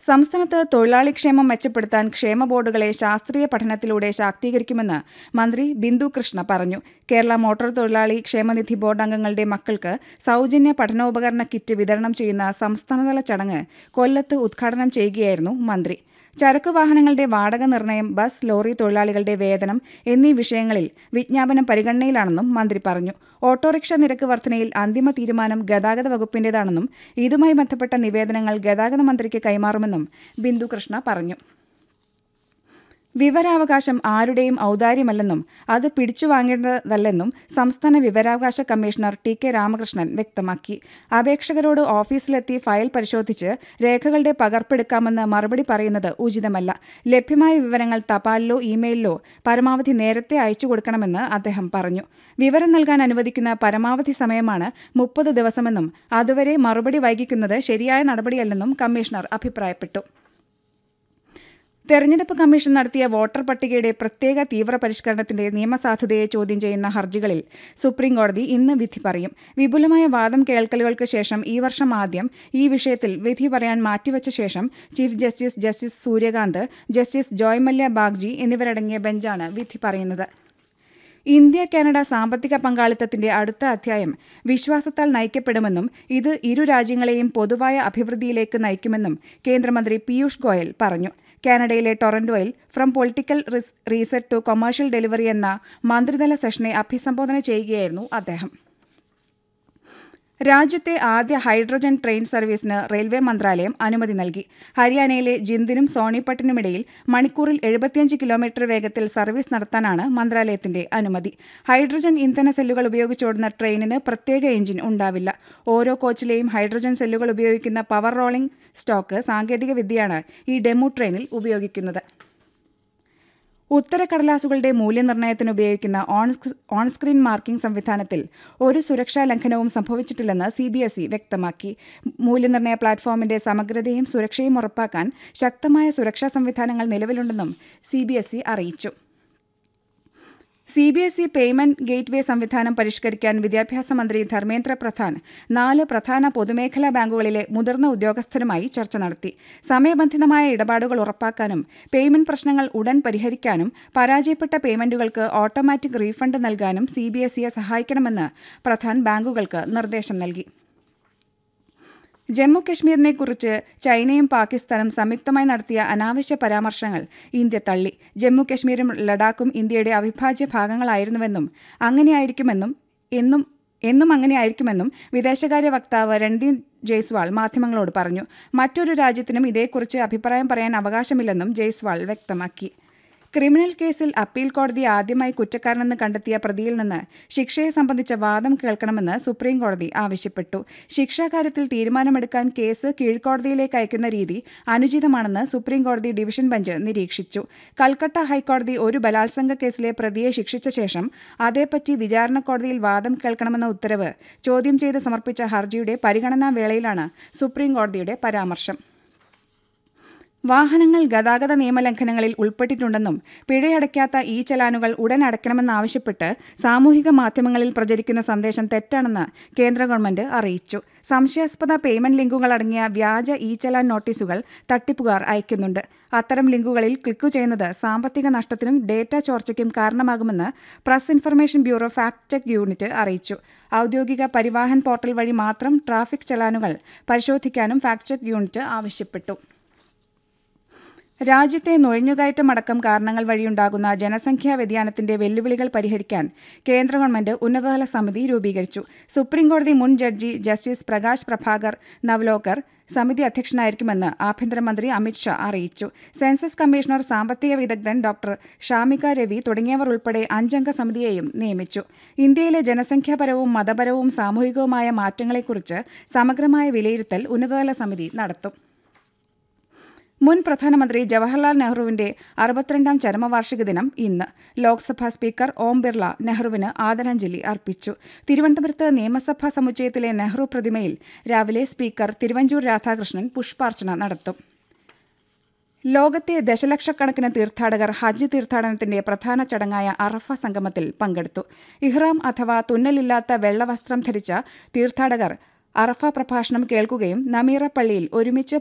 സംസ്ഥാനത്ത് തൊഴിലാളി ക്ഷേമം മെച്ചപ്പെടുത്താൻ ക്ഷേമ ബോർഡുകളെ ശാസ്ത്രീയ പഠനത്തിലൂടെ ശാക്തീകരിക്കുമെന്ന് മന്ത്രി ബിന്ദു കൃഷ്ണ പറഞ്ഞു കേരള മോട്ടോർ തൊഴിലാളി ക്ഷേമനിധി ബോർഡ് അംഗങ്ങളുടെ മക്കൾക്ക് സൗജന്യ പഠനോപകരണ കിറ്റ് വിതരണം ചെയ്യുന്ന സംസ്ഥാനതല ചടങ്ങ് കൊല്ലത്ത് ഉദ്ഘാടനം ചെയ്യുകയായിരുന്നു മന്ത്രി ചരക്ക് വാഹനങ്ങളുടെ വാടക നിർണയം ബസ് ലോറി തൊഴിലാളികളുടെ വേതനം എന്നീ വിഷയങ്ങളിൽ വിജ്ഞാപനം പരിഗണനയിലാണെന്നും മന്ത്രി പറഞ്ഞു ഓട്ടോറിക്ഷ നിരക്ക് വർധനയിൽ അന്തിമ തീരുമാനം ഗതാഗത വകുപ്പിന്റേതാണെന്നും ഇതുമായി ബന്ധപ്പെട്ട നിവേദനങ്ങൾ ഗതാഗത മന്ത്രിക്ക് കൈമാറുമെന്നും ബിന്ദു കൃഷ്ണ പറഞ്ഞു വിവരാവകാശം ആരുടെയും ഔദാര്യമല്ലെന്നും അത് പിടിച്ചു വാങ്ങേണ്ടതല്ലെന്നും സംസ്ഥാന വിവരാവകാശ കമ്മീഷണർ ടി കെ രാമകൃഷ്ണൻ വ്യക്തമാക്കി അപേക്ഷകരോട് ഓഫീസിലെത്തി ഫയൽ പരിശോധിച്ച് രേഖകളുടെ പകർപ്പെടുക്കാമെന്ന് മറുപടി പറയുന്നത് ഉചിതമല്ല ലഭ്യമായ വിവരങ്ങൾ തപാലിലോ ഇമെയിലിലോ പരമാവധി നേരത്തെ അയച്ചു കൊടുക്കണമെന്ന് അദ്ദേഹം പറഞ്ഞു വിവരം നൽകാൻ അനുവദിക്കുന്ന പരമാവധി സമയമാണ് മുപ്പത് ദിവസമെന്നും അതുവരെ മറുപടി വൈകിക്കുന്നത് ശരിയായ നടപടിയല്ലെന്നും കമ്മീഷണർ അഭിപ്രായപ്പെട്ടു തെരഞ്ഞെടുപ്പ് കമ്മീഷൻ നടത്തിയ വോട്ടർ പട്ടികയുടെ പ്രത്യേക തീവ്ര പരിഷ്കരണത്തിന്റെ നിയമസാധുതയെ ചോദ്യം ചെയ്യുന്ന ഹർജികളിൽ സുപ്രീംകോടതി ഇന്ന് വിധി പറയും വിപുലമായ വാദം കേൾക്കലുകൾക്ക് ശേഷം ഈ വർഷം ആദ്യം ഈ വിഷയത്തിൽ വിധി പറയാൻ മാറ്റിവച്ച ശേഷം chief justice justice Suryakant justice Joymalya Bagchi എന്നിവരടങ്ങിയ ബെഞ്ചാണ് വിധി പറയുന്നത് ഇന്ത്യ കാനഡ സാമ്പത്തിക പങ്കാളിത്തത്തിന്റെ അടുത്ത അധ്യായം വിശ്വാസത്താൽ നയിക്കപ്പെടുമെന്നും ഇത് ഇരു രാജ്യങ്ങളെയും പൊതുവായ അഭിവൃദ്ധിയിലേക്ക് നയിക്കുമെന്നും കേന്ദ്രമന്ത്രി പീയൂഷ് ഗോയൽ പറഞ്ഞു കാനഡയിലെ ടൊറന്റോയിൽ from political reset to commercial delivery എന്ന മന്ത്രിതല സെഷനെ അഭിസംബോധന ചെയ്യുകയായിരുന്നു അദ്ദേഹം രാജ്യത്തെ ആദ്യ ഹൈഡ്രജൻ ട്രെയിൻ സർവീസിന് റെയിൽവേ മന്ത്രാലയം അനുമതി നൽകി ഹരിയാനയിലെ ജിന്ദിനും സോണിപ്പട്ടിനുമിടയിൽ മണിക്കൂറിൽ എഴുപത്തിയഞ്ച് കിലോമീറ്റർ വേഗത്തിൽ സർവീസ് നടത്താനാണ് മന്ത്രാലയത്തിന്റെ അനുമതി ഹൈഡ്രജൻ ഇന്ധന സെല്ലുകൾ ഉപയോഗിച്ചോടുന്ന ട്രെയിനിന് പ്രത്യേക എഞ്ചിൻ ഉണ്ടാവില്ല ഓരോ കോച്ചിലെയും ഹൈഡ്രജൻ സെല്ലുകൾ ഉപയോഗിക്കുന്ന പവർ റോളിംഗ് സ്റ്റോക്ക് സാങ്കേതിക വിദ്യയാണ് ഈ ഡെമു ട്രെയിനിൽ ഉപയോഗിക്കുന്നത് ഉത്തരക്കടലാസുകളുടെ മൂല്യനിർണ്ണയത്തിന് ഉപയോഗിക്കുന്ന ഓൺ സ്ക്രീൻ മാർക്കിംഗ് സംവിധാനത്തിൽ ഒരു സുരക്ഷാ ലംഘനവും സംഭവിച്ചിട്ടില്ലെന്ന് സി ബി എസ് ഇ വ്യക്തമാക്കി മൂല്യനിർണ്ണയ പ്ലാറ്റ്ഫോമിന്റെ സമഗ്രതയും സുരക്ഷയും ഉറപ്പാക്കാൻ ശക്തമായ സുരക്ഷാ സംവിധാനങ്ങൾ നിലവിലുണ്ടെന്നും സി ബി എസ് ഇ അറിയിച്ചു C B S E payment gateway സംവിധാനം പരിഷ്കരിക്കാൻ വിദ്യാഭ്യാസ മന്ത്രി ധർമ്മേന്ദ്ര പ്രധാൻ നാല് പ്രധാന പൊതുമേഖലാ ബാങ്കുകളിലെ മുതിർന്ന ഉദ്യോഗസ്ഥരുമായി ചർച്ച നടത്തി സമയബന്ധിതമായ ഇടപാടുകൾ ഉറപ്പാക്കാനും പേയ്മെന്റ് പ്രശ്നങ്ങൾ ഉടൻ പരിഹരിക്കാനും പരാജയപ്പെട്ട പേയ്മെന്റുകൾക്ക് ഓട്ടോമാറ്റിക് റീഫണ്ട് നൽകാനും സി ബി എസ് ഇയെ സഹായിക്കണമെന്ന് പ്രധാൻ ബാങ്കുകൾക്ക് നിർദ്ദേശം നൽകി ജമ്മു കശ്മീരിനെക്കുറിച്ച് ചൈനയും പാകിസ്ഥാനും സംയുക്തമായി നടത്തിയ അനാവശ്യ പരാമർശങ്ങൾ ഇന്ത്യ തള്ളി ജമ്മു കശ്മീരും ലഡാക്കും ഇന്ത്യയുടെ അവിഭാജ്യ ഭാഗങ്ങളായിരുന്നുവെന്നും അങ്ങനെയായിരിക്കുമെന്നും എന്നും എന്നും അങ്ങനെയായിരിക്കുമെന്നും വിദേശകാര്യ വക്താവ് രൺദീപ് ജയ്സ്വാൾ മാധ്യമങ്ങളോട് പറഞ്ഞു മറ്റൊരു രാജ്യത്തിനും ഇതേക്കുറിച്ച് അഭിപ്രായം പറയാൻ അവകാശമില്ലെന്നും ജയ്സ്വാൾ വ്യക്തമാക്കി ക്രിമിനൽ കേസിൽ അപ്പീൽ കോടതി ആദ്യമായി കുറ്റക്കാരനെന്ന് കണ്ടെത്തിയ പ്രതിയിൽ നിന്ന് ശിക്ഷയെ സംബന്ധിച്ച വാദം കേൾക്കണമെന്ന് സുപ്രീം കോടതി ആവശ്യപ്പെട്ടു ശിക്ഷാകാര്യത്തിൽ തീരുമാനമെടുക്കാൻ കേസ് കീഴ്ക്കോടതിയിലേക്ക് അയക്കുന്ന രീതി അനുചിതമാണെന്ന് സുപ്രീം കോടതി ഡിവിഷൻ ബെഞ്ച് നിരീക്ഷിച്ചു കൽക്കട്ട ഹൈക്കോടതി ഒരു ബലാത്സംഗ കേസിലെ പ്രതിയെ ശിക്ഷിച്ച ശേഷം അതേപ്പറ്റി വിചാരണ കോടതിയിൽ വാദം കേൾക്കണമെന്ന ഉത്തരവ് ചോദ്യം ചെയ്ത് സമർപ്പിച്ച ഹർജിയുടെ പരിഗണനാ വേളയിലാണ് സുപ്രീം കോടതിയുടെ പരാമർശം വാഹനങ്ങൾ ഗതാഗത നിയമലംഘനങ്ങളിൽ ഉൾപ്പെട്ടിട്ടുണ്ടെന്നും പിഴയടയ്ക്കാത്ത ഈ ചലാനുകൾ ഉടൻ അടയ്ക്കണമെന്നാവശ്യപ്പെട്ട് സാമൂഹിക മാധ്യമങ്ങളിൽ പ്രചരിക്കുന്ന സന്ദേശം തെറ്റാണെന്ന് കേന്ദ്ര ഗവൺമെന്റ് അറിയിച്ചു സംശയാസ്പദ പേയ്മെന്റ് ലിങ്കുകൾ അടങ്ങിയ വ്യാജ ഇ ചലാൻ നോട്ടീസുകൾ തട്ടിപ്പുകാർ അയക്കുന്നുണ്ട് അത്തരം ലിങ്കുകളിൽ ക്ലിക്കു ചെയ്യുന്നത് സാമ്പത്തിക നഷ്ടത്തിനും ഡേറ്റ ചോർച്ചയ്ക്കും കാരണമാകുമെന്ന് press information bureau fact check unit അറിയിച്ചു ഔദ്യോഗിക പരിവാഹൻ പോർട്ടൽ വഴി മാത്രം ട്രാഫിക് ചലാനുകൾ പരിശോധിക്കാനും ഫാക്ട് ചെക്ക് യൂണിറ്റ് ആവശ്യപ്പെട്ടു രാജ്യത്തെ നുഴഞ്ഞുകയറ്റം അടക്കം കാരണങ്ങൾ വഴിയുണ്ടാകുന്ന ജനസംഖ്യാ വ്യതിയാനത്തിന്റെ വെല്ലുവിളികൾ പരിഹരിക്കാൻ കേന്ദ്ര ഗവൺമെന്റ് ഉന്നതതല സമിതി രൂപീകരിച്ചു സുപ്രീംകോടതി മുൻ ജഡ്ജി ജസ്റ്റിസ് പ്രകാശ് പ്രഭാകർ നവ്ലോക്കർ സമിതി അധ്യക്ഷനായിരിക്കുമെന്ന് ആഭ്യന്തരമന്ത്രി അമിത്ഷാ അറിയിച്ചു സെൻസസ് കമ്മീഷണർ സാമ്പത്തിക വിദഗ്ധൻ ഡോക്ടർ ഷാമിക രവി തുടങ്ങിയവർ ഉൾപ്പെടെ അഞ്ചംഗ സമിതിയെയും നിയമിച്ചു ഇന്ത്യയിലെ ജനസംഖ്യാപരവും മതപരവും സാമൂഹികവുമായ മാറ്റങ്ങളെക്കുറിച്ച് സമഗ്രമായ വിലയിരുത്തൽ ഉന്നതതല സമിതി നടത്തും മുൻ പ്രധാനമന്ത്രി ജവഹർലാൽ നെഹ്റുവിന്റെ അറുപത്തിരണ്ടാം ചരമവാർഷിക ദിനം ഇന്ന് ലോക്സഭാ സ്പീക്കർ ഓം ബിർള നെഹ്റുവിന് ആദരാഞ്ജലി അർപ്പിച്ചു തിരുവനന്തപുരത്ത് നിയമസഭാ സമുച്ചയത്തിലെ നെഹ്റു പ്രതിമയിൽ രാവിലെ സ്പീക്കർ തിരുവഞ്ചൂർ രാധാകൃഷ്ണൻ പുഷ്പാർച്ചന നടത്തും ലോകത്തെ ദശലക്ഷക്കണക്കിന് തീർത്ഥാടകർ ഹജ്ജ് തീർത്ഥാടനത്തിന്റെ പ്രധാന ചടങ്ങായ അറഫ സംഗമത്തിൽ പങ്കെടുത്തു ഇഹ്റാം അഥവാ തുന്നലില്ലാത്ത വെള്ളവസ്ത്രം ധരിച്ച തീർത്ഥാടകർ അറഫ പ്രഭാഷണം കേൾക്കുകയും നമീറ പള്ളിയിൽ ഒരുമിച്ച്